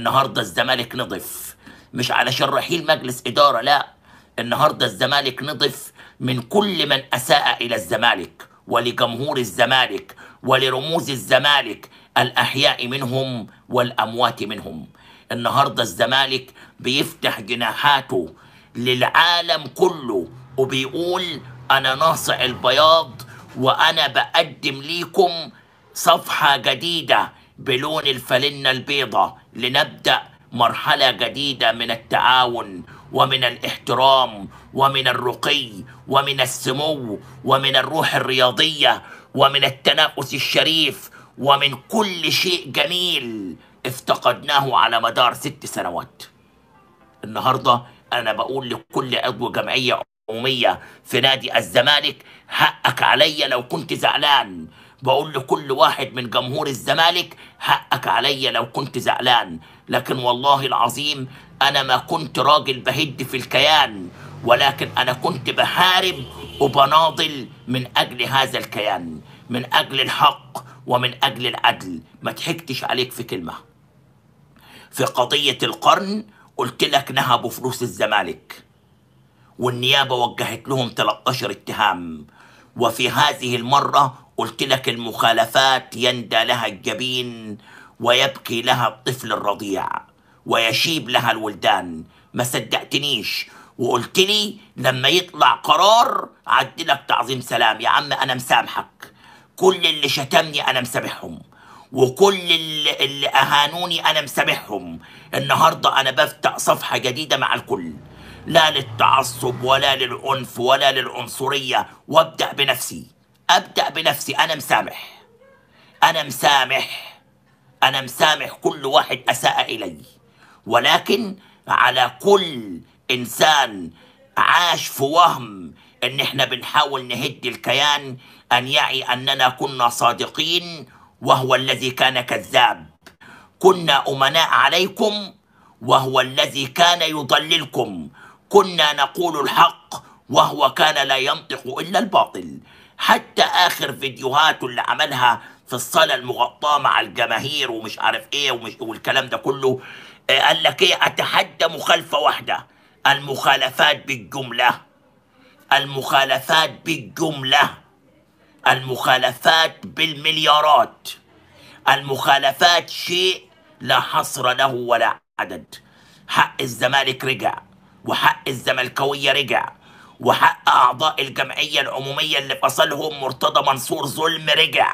النهارده الزمالك نضف مش علشان رحيل مجلس اداره لا النهارده الزمالك نضف من كل من اساء الى الزمالك ولجمهور الزمالك ولرموز الزمالك الاحياء منهم والاموات منهم النهارده الزمالك بيفتح جناحاته للعالم كله وبيقول انا ناصع البياض وانا بقدم ليكم صفحه جديده بلون الفلنة البيضة لنبدأ مرحلة جديدة من التعاون ومن الاحترام ومن الرقي ومن السمو ومن الروح الرياضية ومن التنافس الشريف ومن كل شيء جميل افتقدناه على مدار ست سنوات النهارده انا بقول لكل عضو جمعيه عموميه في نادي الزمالك حقك عليا لو كنت زعلان بقول لكل واحد من جمهور الزمالك حقك عليا لو كنت زعلان لكن والله العظيم انا ما كنت راجل بهد في الكيان ولكن انا كنت بحارب وبناضل من اجل هذا الكيان من اجل الحق ومن اجل العدل ما ضحكتش عليك في كلمه في قضية القرن قلت لك نهبوا فلوس الزمالك والنيابة وجهت لهم 13 اتهام وفي هذه المرة قلت لك المخالفات يندى لها الجبين ويبكي لها الطفل الرضيع ويشيب لها الولدان ما صدقتنيش وقلت لي لما يطلع قرار عدلك تعظيم سلام يا عم انا مسامحك كل اللي شتمني انا مسامحهم وكل اللي, اللي اهانوني انا مسامحهم النهارده انا بفتح صفحه جديده مع الكل لا للتعصب ولا للعنف ولا للعنصريه وابدا بنفسي ابدا بنفسي انا مسامح انا مسامح انا مسامح كل واحد اساء الي ولكن على كل انسان عاش في وهم ان احنا بنحاول نهد الكيان ان يعي اننا كنا صادقين وهو الذي كان كذاب كنا امناء عليكم وهو الذي كان يضللكم كنا نقول الحق وهو كان لا ينطق الا الباطل حتى اخر فيديوهاته اللي عملها في الصاله المغطاه مع الجماهير ومش عارف ايه ومش والكلام ده كله آه، قال لك ايه اتحدى مخالفه واحده المخالفات بالجمله المخالفات بالجمله المخالفات بالمليارات المخالفات شيء لا حصر له ولا عدد حق الزمالك رجع وحق الزملكاوية رجع وحق أعضاء الجمعية العمومية اللي فصلهم مرتضى منصور ظلم رجع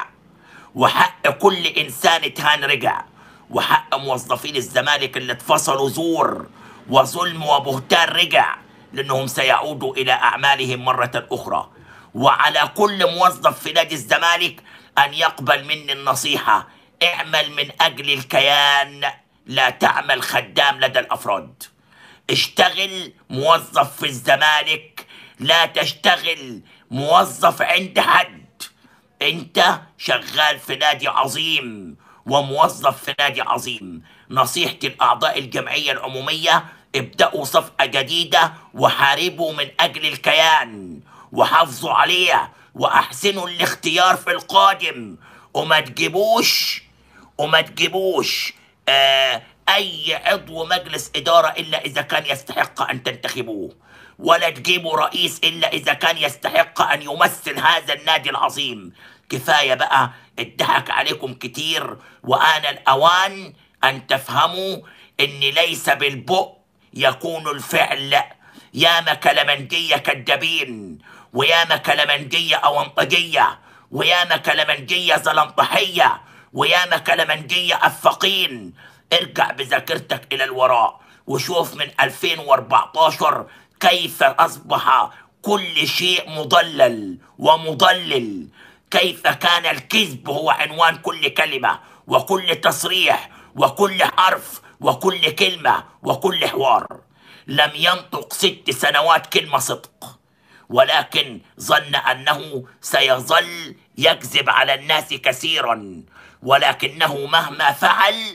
وحق كل إنسان اتهان رجع وحق موظفين الزمالك اللي اتفصلوا زور وظلم وبهتان رجع لأنهم سيعودوا إلى أعمالهم مرة أخرى وعلى كل موظف في نادي الزمالك أن يقبل مني النصيحة اعمل من أجل الكيان لا تعمل خدام لدى الأفراد اشتغل موظف في الزمالك لا تشتغل موظف عند حد انت شغال في نادي عظيم وموظف في نادي عظيم نصيحتي لأعضاء الجمعية العمومية ابدأوا صفحة جديدة وحاربوا من أجل الكيان وحافظوا عليه وأحسنوا الاختيار في القادم وما تجيبوش وما تجيبوش آه أي عضو مجلس إدارة إلا إذا كان يستحق أن تنتخبوه ولا تجيبوا رئيس إلا إذا كان يستحق أن يمثل هذا النادي العظيم كفاية بقى اتضحك عليكم كتير وآن الأوان أن تفهموا إن ليس بالبؤ يكون الفعل ياما كلمنجية كدابين وياما كلمنجية أونطجية وياما كلمنجية زلنطحية وياما كلمنجية أفقين ارجع بذاكرتك إلى الوراء وشوف من 2014 كيف أصبح كل شيء مضلل ومضلل كيف كان الكذب هو عنوان كل كلمة وكل تصريح وكل حرف وكل كلمة وكل حوار لم ينطق ست سنوات كلمة صدق ولكن ظن أنه سيظل يكذب على الناس كثيرا ولكنه مهما فعل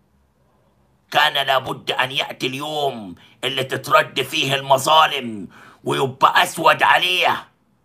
كان لابد أن يأتي اليوم اللي تترد فيه المظالم ويبقى أسود عليه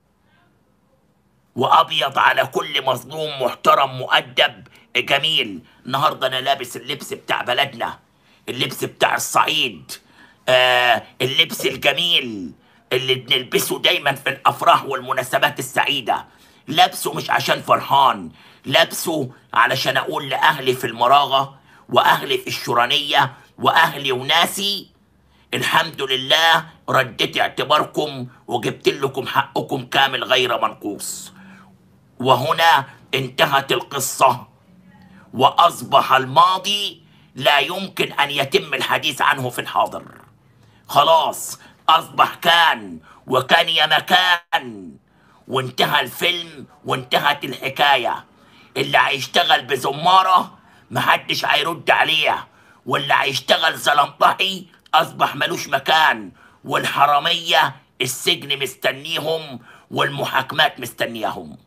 وأبيض على كل مظلوم محترم مؤدب جميل النهاردة أنا لابس اللبس بتاع بلدنا اللبس بتاع الصعيد آه اللبس الجميل اللي بنلبسه دايما في الافراح والمناسبات السعيده لابسه مش عشان فرحان لابسه علشان اقول لاهلي في المراغه واهلي في الشرانيه واهلي وناسي الحمد لله رديت اعتباركم وجبت لكم حقكم كامل غير منقوص وهنا انتهت القصه واصبح الماضي لا يمكن ان يتم الحديث عنه في الحاضر خلاص اصبح كان وكان يا مكان وانتهى الفيلم وانتهت الحكايه اللي هيشتغل بزماره محدش هيرد عليه واللي هيشتغل زلمطحي اصبح ملوش مكان والحراميه السجن مستنيهم والمحاكمات مستنياهم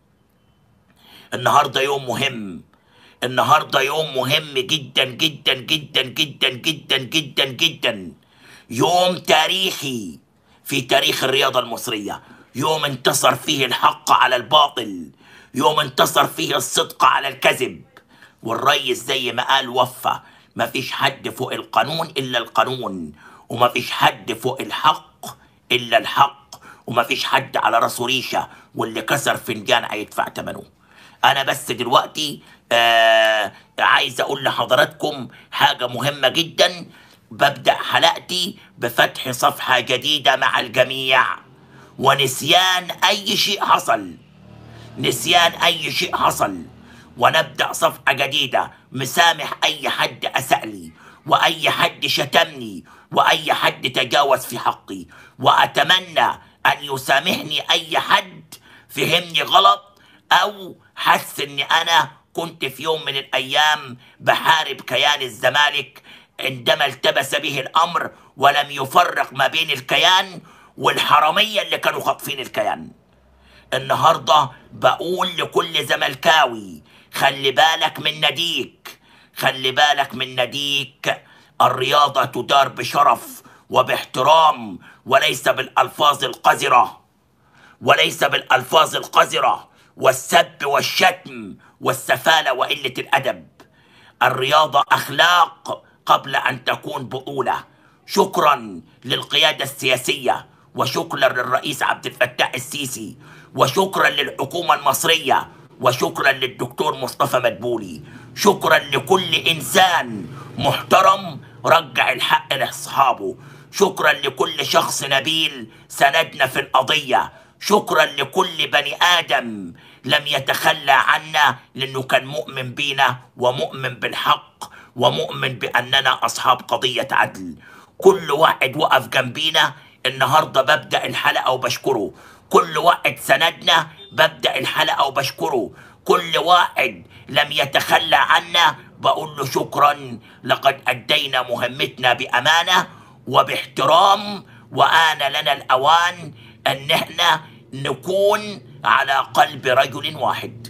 النهارده يوم مهم النهارده يوم مهم جدا جدا جدا جدا جدا جدا جدا يوم تاريخي في تاريخ الرياضة المصرية يوم انتصر فيه الحق على الباطل يوم انتصر فيه الصدق على الكذب والريس زي ما قال وفى ما فيش حد فوق القانون إلا القانون وما فيش حد فوق الحق إلا الحق وما فيش حد على راسه ريشة واللي كسر فنجان هيدفع ثمنه انا بس دلوقتي آه عايز اقول لحضراتكم حاجه مهمه جدا ببدا حلقتي بفتح صفحه جديده مع الجميع ونسيان اي شيء حصل نسيان اي شيء حصل ونبدا صفحه جديده مسامح اي حد اساء لي واي حد شتمني واي حد تجاوز في حقي واتمنى ان يسامحني اي حد فهمني غلط او حس اني انا كنت في يوم من الايام بحارب كيان الزمالك عندما التبس به الامر ولم يفرق ما بين الكيان والحراميه اللي كانوا خاطفين الكيان النهارده بقول لكل زملكاوي خلي بالك من ناديك خلي بالك من ناديك الرياضه تدار بشرف وباحترام وليس بالالفاظ القذره وليس بالالفاظ القذره والسب والشتم والسفاله وقله الادب الرياضه اخلاق قبل ان تكون بطوله شكرا للقياده السياسيه وشكرا للرئيس عبد الفتاح السيسي وشكرا للحكومه المصريه وشكرا للدكتور مصطفى مدبولي شكرا لكل انسان محترم رجع الحق لاصحابه شكرا لكل شخص نبيل سندنا في القضيه شكرا لكل بني ادم لم يتخلى عنا لانه كان مؤمن بينا ومؤمن بالحق ومؤمن باننا اصحاب قضيه عدل كل واحد وقف جنبينا النهارده ببدا الحلقه وبشكره كل واحد سندنا ببدا الحلقه وبشكره كل واحد لم يتخلى عنا بقول له شكرا لقد ادينا مهمتنا بامانه وباحترام وآن لنا الأوان أن احنا نكون على قلب رجل واحد